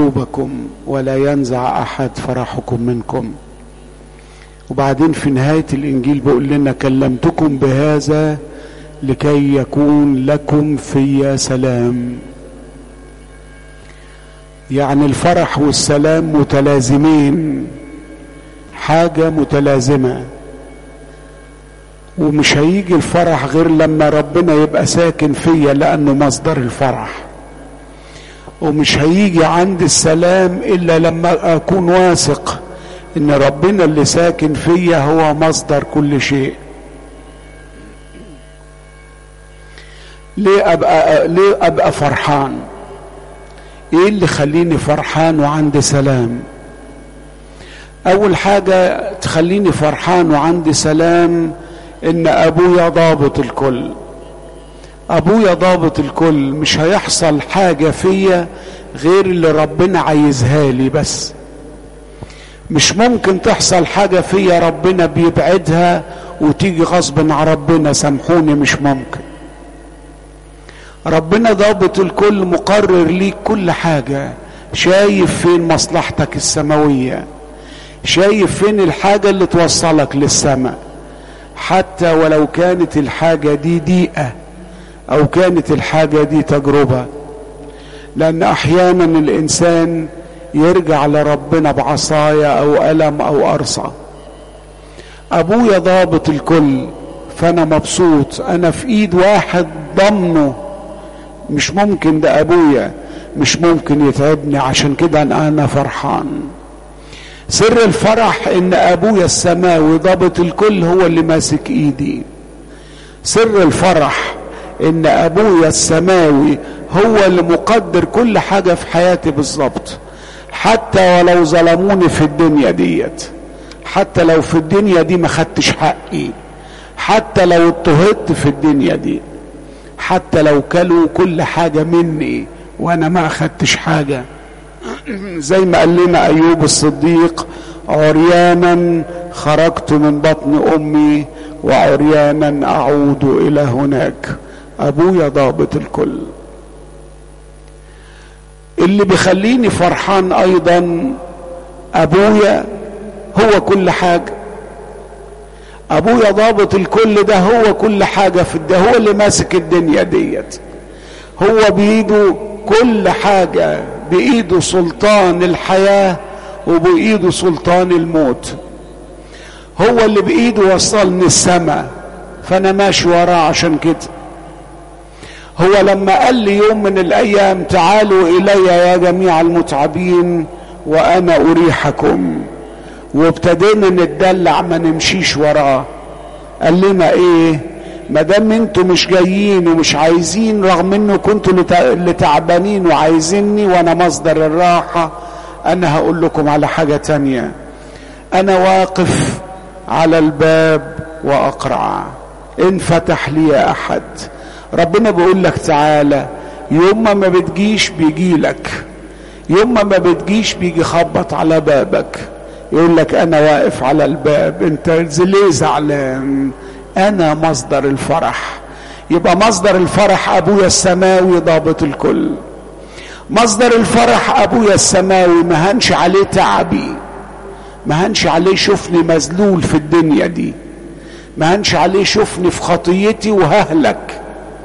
قلوبكم ولا ينزع احد فرحكم منكم وبعدين في نهايه الانجيل بيقول لنا كلمتكم بهذا لكي يكون لكم في سلام يعني الفرح والسلام متلازمين حاجه متلازمه ومش هيجي الفرح غير لما ربنا يبقى ساكن فيا لانه مصدر الفرح ومش هيجي عند السلام الا لما اكون واثق ان ربنا اللي ساكن فيا هو مصدر كل شيء ليه ابقى ليه ابقى فرحان ايه اللي خليني فرحان وعندي سلام اول حاجه تخليني فرحان وعندي سلام ان ابويا ضابط الكل ابويا ضابط الكل مش هيحصل حاجه فيا غير اللي ربنا عايزها لي بس مش ممكن تحصل حاجه فيا ربنا بيبعدها وتيجي غصب عن ربنا سامحوني مش ممكن ربنا ضابط الكل مقرر ليك كل حاجه شايف فين مصلحتك السماويه شايف فين الحاجه اللي توصلك للسماء حتى ولو كانت الحاجه دي ضيقه او كانت الحاجه دي تجربه لان احيانا الانسان يرجع لربنا بعصايه او الم او قرصه ابويا ضابط الكل فانا مبسوط انا في ايد واحد ضمنه مش ممكن ده ابويا مش ممكن يتعبني عشان كده انا فرحان سر الفرح ان ابويا السماوي ضابط الكل هو اللي ماسك ايدي سر الفرح ان ابويا السماوي هو اللي مقدر كل حاجه في حياتي بالظبط حتى ولو ظلموني في الدنيا ديت حتى لو في الدنيا دي ما خدتش حقي حتى لو اضطهدت في الدنيا دي حتى لو كلوا كل حاجه مني وانا ما اخدتش حاجه زي ما قال لنا ايوب الصديق عريانا خرجت من بطن امي وعريانا اعود الى هناك ابويا ضابط الكل اللي بيخليني فرحان ايضا ابويا هو كل حاجه ابويا ضابط الكل ده هو كل حاجه في ده هو اللي ماسك الدنيا ديت هو بايده كل حاجه بايده سلطان الحياه وبايده سلطان الموت هو اللي بايده وصلني السماء فانا ماشي وراه عشان كده هو لما قال لي يوم من الايام تعالوا الي يا جميع المتعبين وانا اريحكم وابتدينا نتدلع ما نمشيش وراه قال لنا ايه ما دام انتوا مش جايين ومش عايزين رغم انه كنتوا اللي تعبانين وعايزيني وانا مصدر الراحه انا هقول لكم على حاجه تانيه انا واقف على الباب واقرع ان فتح لي احد ربنا بيقول لك تعالى يوم ما بتجيش بيجي لك يوم ما بتجيش بيجي خبط على بابك يقول لك انا واقف على الباب انت ليه زعلان انا مصدر الفرح يبقى مصدر الفرح ابويا السماوي ضابط الكل مصدر الفرح ابويا السماوي ما هنش عليه تعبي ما هنش عليه شوفني مذلول في الدنيا دي ما هنش عليه شوفني في خطيتي وههلك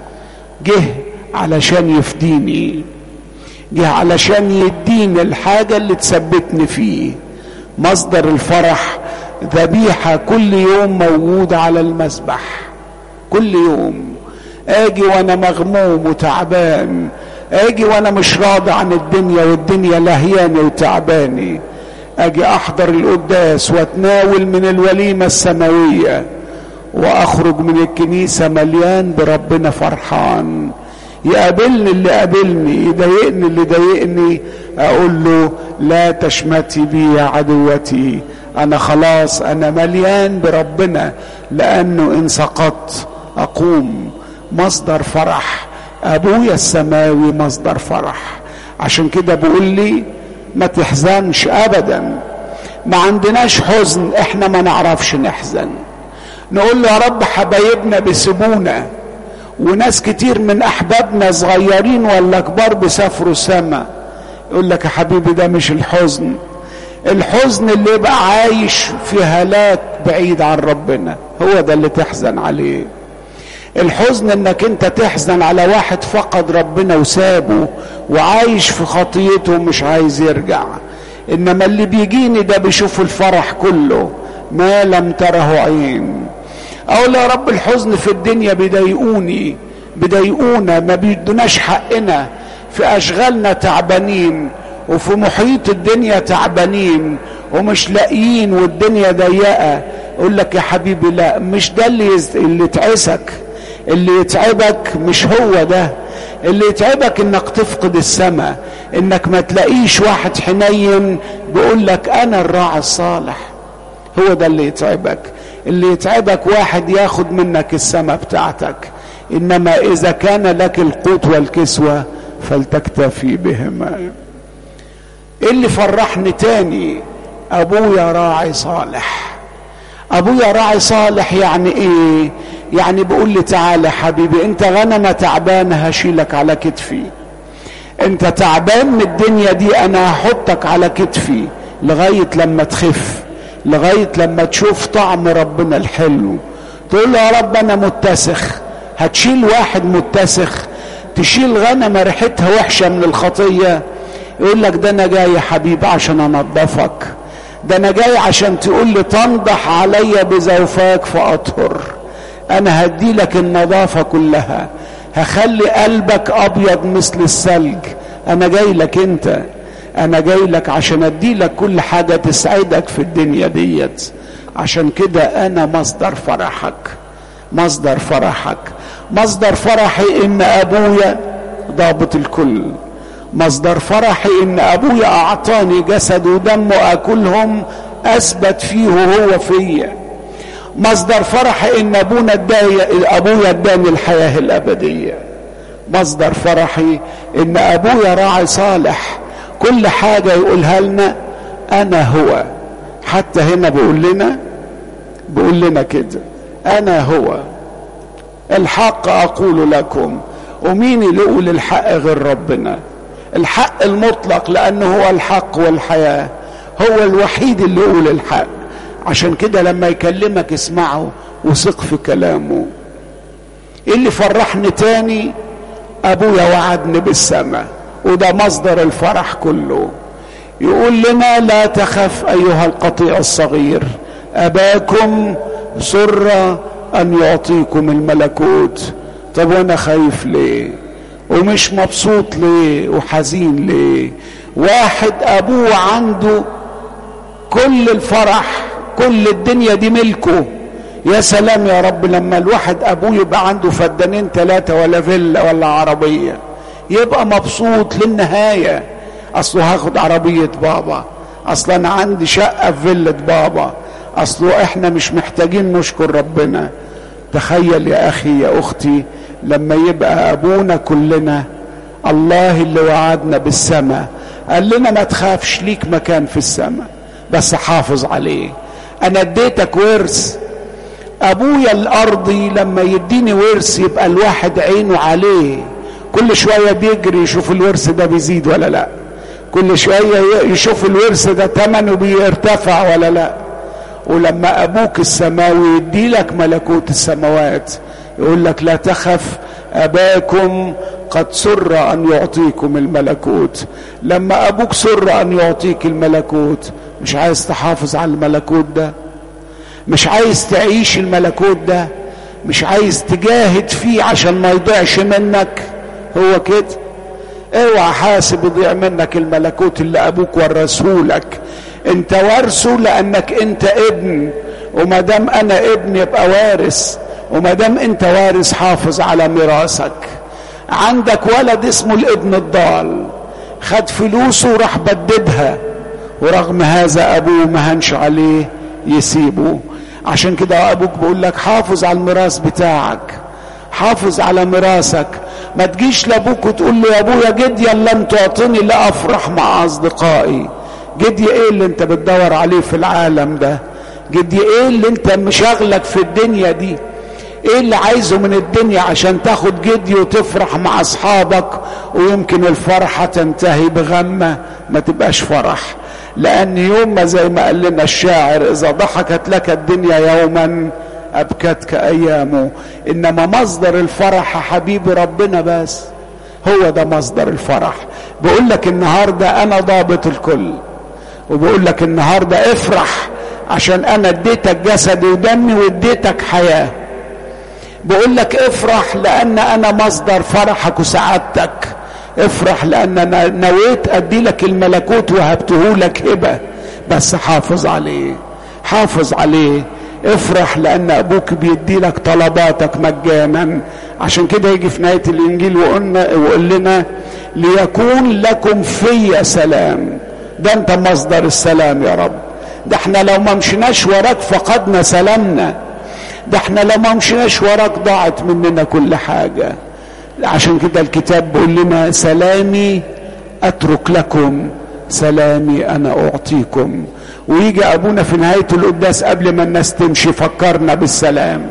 جه علشان يفديني جه علشان يديني الحاجة اللي تثبتني فيه مصدر الفرح ذبيحة كل يوم موجودة على المسبح كل يوم اجي وانا مغموم وتعبان اجي وانا مش راضي عن الدنيا والدنيا لهياني وتعباني اجي احضر القداس واتناول من الوليمة السماوية واخرج من الكنيسة مليان بربنا فرحان يقابلني اللي قابلني يضايقني اللي ضايقني اقول له لا تشمتي بي يا عدوتي انا خلاص انا مليان بربنا لانه ان سقطت اقوم مصدر فرح ابويا السماوي مصدر فرح عشان كده بيقول لي ما تحزنش ابدا ما عندناش حزن احنا ما نعرفش نحزن نقول له يا رب حبايبنا بيسيبونا وناس كتير من احبابنا صغيرين ولا كبار بيسافروا السما يقول لك يا حبيبي ده مش الحزن الحزن اللي يبقى عايش في هلاك بعيد عن ربنا هو ده اللي تحزن عليه الحزن انك انت تحزن على واحد فقد ربنا وسابه وعايش في خطيته ومش عايز يرجع انما اللي بيجيني ده بيشوف الفرح كله ما لم تره عين اقول يا رب الحزن في الدنيا بيضايقوني بيضايقونا ما بيدوناش حقنا في اشغالنا تعبانين وفي محيط الدنيا تعبانين ومش لاقيين والدنيا ضيقه يقول لك يا حبيبي لا مش ده اللي يز... اللي تعسك اللي يتعبك مش هو ده اللي يتعبك انك تفقد السماء انك ما تلاقيش واحد حنين بيقول لك انا الراعي الصالح هو ده اللي يتعبك اللي يتعبك واحد ياخد منك السماء بتاعتك انما اذا كان لك القوت والكسوة فلتكتفي بهما اللي فرحني تاني ابويا راعي صالح ابويا راعي صالح يعني ايه يعني بيقول لي تعالى حبيبي انت غنمه تعبانه هشيلك على كتفي انت تعبان من الدنيا دي انا هحطك على كتفي لغايه لما تخف لغايه لما تشوف طعم ربنا الحلو تقول له يا رب انا متسخ هتشيل واحد متسخ تشيل غنمه ريحتها وحشه من الخطيه يقول لك ده انا جاي يا حبيبي عشان انضفك ده انا جاي عشان تقول لي تنضح عليا بزوفاك فاطهر انا هدي لك النظافه كلها هخلي قلبك ابيض مثل الثلج انا جاي لك انت انا جاي لك عشان ادي لك كل حاجه تسعدك في الدنيا ديت عشان كده انا مصدر فرحك مصدر فرحك مصدر فرحي ان ابويا ضابط الكل مصدر فرحي ان ابويا اعطاني جسد ودم اكلهم اثبت فيه وهو فيا مصدر فرحي ان ابونا اداني ابويا اداني الحياه الابديه مصدر فرحي ان ابويا راعي صالح كل حاجه يقولها لنا انا هو حتى هنا بيقول لنا بيقول لنا كده انا هو الحق اقول لكم ومين اللي يقول الحق غير ربنا الحق المطلق لانه هو الحق والحياه هو الوحيد اللي يقول الحق عشان كده لما يكلمك اسمعه وثق في كلامه ايه اللي فرحني تاني ابويا وعدني بالسماء وده مصدر الفرح كله يقول لنا لا تخف ايها القطيع الصغير اباكم سر ان يعطيكم الملكوت طب وانا خايف ليه ومش مبسوط ليه وحزين ليه واحد ابوه عنده كل الفرح كل الدنيا دي ملكه يا سلام يا رب لما الواحد ابوه يبقى عنده فدانين ثلاثة ولا فيلا ولا عربية يبقى مبسوط للنهاية اصله هاخد عربية بابا اصلا انا عندي شقة في فيلة بابا اصله احنا مش محتاجين نشكر ربنا تخيل يا اخي يا اختي لما يبقى ابونا كلنا الله اللي وعدنا بالسماء قال لنا ما تخافش ليك مكان في السماء بس حافظ عليه انا اديتك ورث ابويا الارضي لما يديني ورث يبقى الواحد عينه عليه كل شويه بيجري يشوف الورث ده بيزيد ولا لا كل شويه يشوف الورث ده ثمنه بيرتفع ولا لا ولما ابوك السماوي يدي لك ملكوت السماوات يقول لك لا تخف اباكم قد سر ان يعطيكم الملكوت لما ابوك سر ان يعطيك الملكوت مش عايز تحافظ على الملكوت ده مش عايز تعيش الملكوت ده مش عايز تجاهد فيه عشان ما يضيعش منك هو كده اوعى حاسب يضيع منك الملكوت اللي ابوك ورثهولك انت وارثه لانك انت ابن وما دام انا ابن يبقى وارث وما دام انت وارث حافظ على ميراثك عندك ولد اسمه الابن الضال خد فلوسه وراح بددها ورغم هذا ابوه ما هنش عليه يسيبه عشان كده ابوك بيقول لك حافظ على الميراث بتاعك حافظ على ميراثك ما تجيش لابوك وتقول له يا ابويا جديا لم تعطني لافرح مع اصدقائي جدي ايه اللي انت بتدور عليه في العالم ده جدي ايه اللي انت مشغلك في الدنيا دي ايه اللي عايزه من الدنيا عشان تاخد جدي وتفرح مع اصحابك ويمكن الفرحة تنتهي بغمة ما تبقاش فرح لان يوم ما زي ما قال لنا الشاعر اذا ضحكت لك الدنيا يوما ابكتك ايامه انما مصدر الفرح يا حبيبي ربنا بس هو ده مصدر الفرح بقول لك النهارده انا ضابط الكل وبقول لك النهارده افرح عشان انا اديتك جسدي ودمي واديتك حياه بقول لك افرح لان انا مصدر فرحك وسعادتك افرح لان انا نويت ادي لك الملكوت وهبته لك هبه بس حافظ عليه حافظ عليه افرح لان ابوك بيدي لك طلباتك مجانا عشان كده يجي في نهايه الانجيل وقلنا وقول لنا ليكون لكم في سلام ده انت مصدر السلام يا رب ده احنا لو ما مشيناش وراك فقدنا سلامنا ده احنا لو ما مشيناش وراك ضاعت مننا كل حاجه عشان كده الكتاب بيقول لنا سلامي اترك لكم سلامي انا اعطيكم ويجي ابونا في نهايه القداس قبل ما الناس تمشي فكرنا بالسلام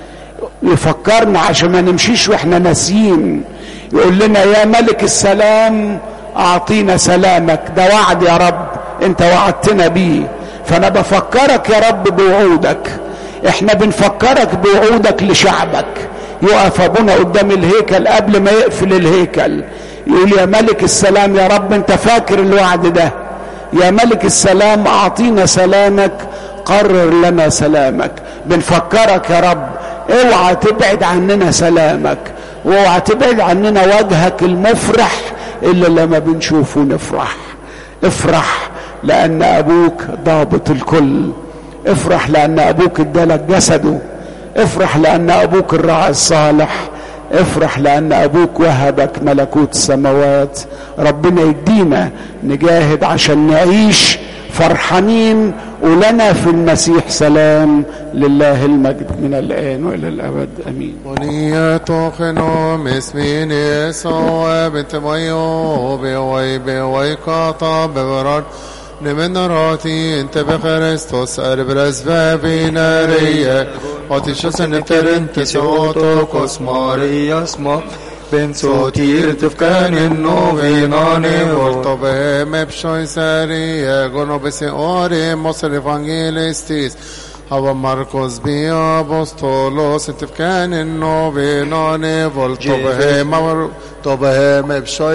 يفكرنا عشان ما نمشيش واحنا ناسيين يقول لنا يا ملك السلام اعطينا سلامك ده وعد يا رب انت وعدتنا بيه فانا بفكرك يا رب بوعودك احنا بنفكرك بوعودك لشعبك يقف ابونا قدام الهيكل قبل ما يقفل الهيكل يقول يا ملك السلام يا رب انت فاكر الوعد ده يا ملك السلام اعطينا سلامك قرر لنا سلامك بنفكرك يا رب اوعى تبعد عننا سلامك واوعى تبعد عننا وجهك المفرح الا لما بنشوفه نفرح افرح لان ابوك ضابط الكل افرح لان ابوك ادالك جسده افرح لان ابوك الراعي الصالح افرح لان ابوك وهبك ملكوت السماوات ربنا يدينا نجاهد عشان نعيش فرحانين ولنا في المسيح سلام لله المجد من الان والى الابد امين ونية خنوم اسمين يسوع بنت ميوبي ويبي ويقاطع ببرد من راتي انت بخريستوس اربرز بابي نارية وتشسن ترنت سوتو كوسماري اسمه بن صوتير تفكان انه فيناني ورطبه مبشوي سارية قنو بسيوري مصر ايفانجيليستيس هوا ماركوس بيا بوستولوس تفكان انه فيناني ورطبه مبشوي